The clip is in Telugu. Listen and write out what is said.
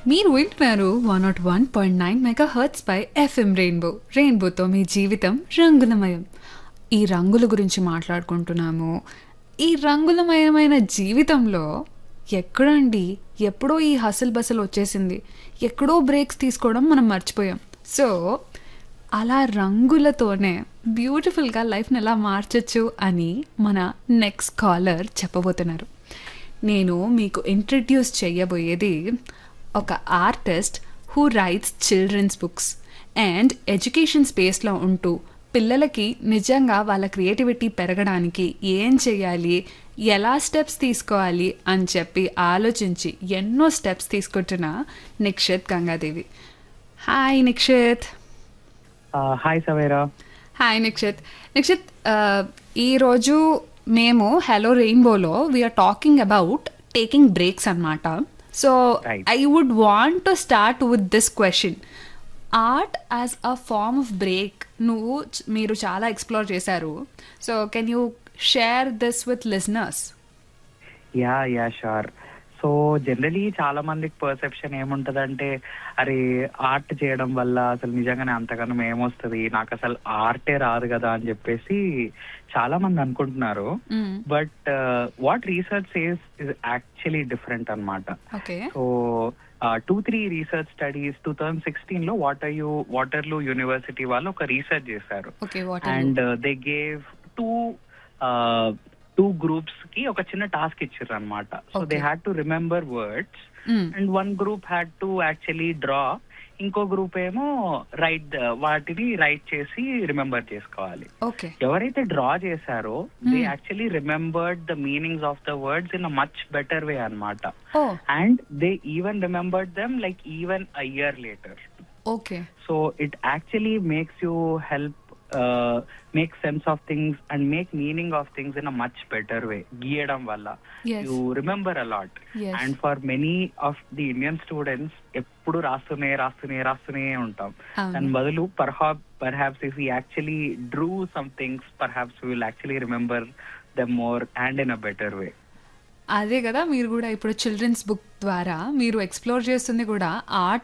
మీరు వింటున్నారు one naught one point nine mega hertz పై ఎఫ్ఎం రెయిన్బో రెయిన్బోతో మీ జీవితం రంగులమయం ఈ రంగుల గురించి మాట్లాడుకుంటున్నాము ఈ రంగులమయమైన జీవితంలో ఎక్కడండి ఎప్పుడో ఈ హసల్ బసల్ వచ్చేసింది ఎక్కడో బ్రేక్స్ తీసుకోవడం మనం మర్చిపోయాం సో అలా రంగులతోనే బ్యూటిఫుల్గా లైఫ్ని ఎలా మార్చచ్చు అని మన నెక్స్ట్ కాలర్ చెప్పబోతున్నారు నేను మీకు ఇంట్రడ్యూస్ చేయబోయేది ఒక artist who writes children's books and education స్పేస్లో ఉంటూ పిల్లలకి నిజంగా వాళ్ళ క్రియేటివిటీ పెరగడానికి ఏం చేయాలి ఎలా స్టెప్స్ తీసుకోవాలి అని చెప్పి ఆలోచించి ఎన్నో స్టెప్స్ తీసుకుంటున్న Nikshith Gangadevi hi Nikshith hi Savera hi Nikshith Nikshith ఆ, ఈరోజు మేము హలో రెయిన్బోలో we're talking about taking breaks అనమాట so Right. I would want to start with this question art as a form of break నువ్వు చ- మీరు చాలా ఎక్స్ప్లోర్ చేశారు so can you share this with listeners yeah yeah sure so generally చాలా మందికి పర్సెప్షన్ ఏముంటదంటే అరే ఆర్ట్ చేయడం వల్ల అసలు నిజంగానే అంతగానం ఏమొస్తుంది నాకు అసలు ఆర్టే రాదు కదా అని చెప్పేసి చాలా మంది అనుకుంటున్నారు but what research says is actually different అన్నమాట okay so two three research studies two thousand sixteen లో వాటర్ యూ వాటర్లూ యూనివర్సిటీ వాళ్ళు ఒక రీసెర్చ్ చేశారు okay what and they gave two two groups కి ఒక చిన్న టాస్క్ ఇచ్చారు అనమాట so they Okay. Had to remember words and one group had to actually draw ఇంకో గ్రూప్ ఏమో రైట్ వాటిని రైట్ చేసి రిమెంబర్ చేసుకోవాలి ఓకే ఎవరైతే డ్రా చేశారో they Hmm. Actually remembered the meanings of the words in a much better way అన్నమాట oh and they even remembered them like even a year later okay so it actually makes you help uh, make sense of things and make meaning of things in a much better way గీయడం వల్ల Yes. you remember a lot Yes. and for many of the indian students ఎప్పుడు రాస్తూనే రాస్తూనే రాస్తూనే ఉంటాం అవును. దాని బదులు perhaps perhaps if we actually drew some things perhaps we will actually remember them more and in a better way అదే కదా మీరు కూడా ఇప్పుడు చిల్డ్రన్స్ బుక్ ద్వారా మీరు ఎక్స్ప్లోర్ చేస్తుంది కూడా ఆర్ట్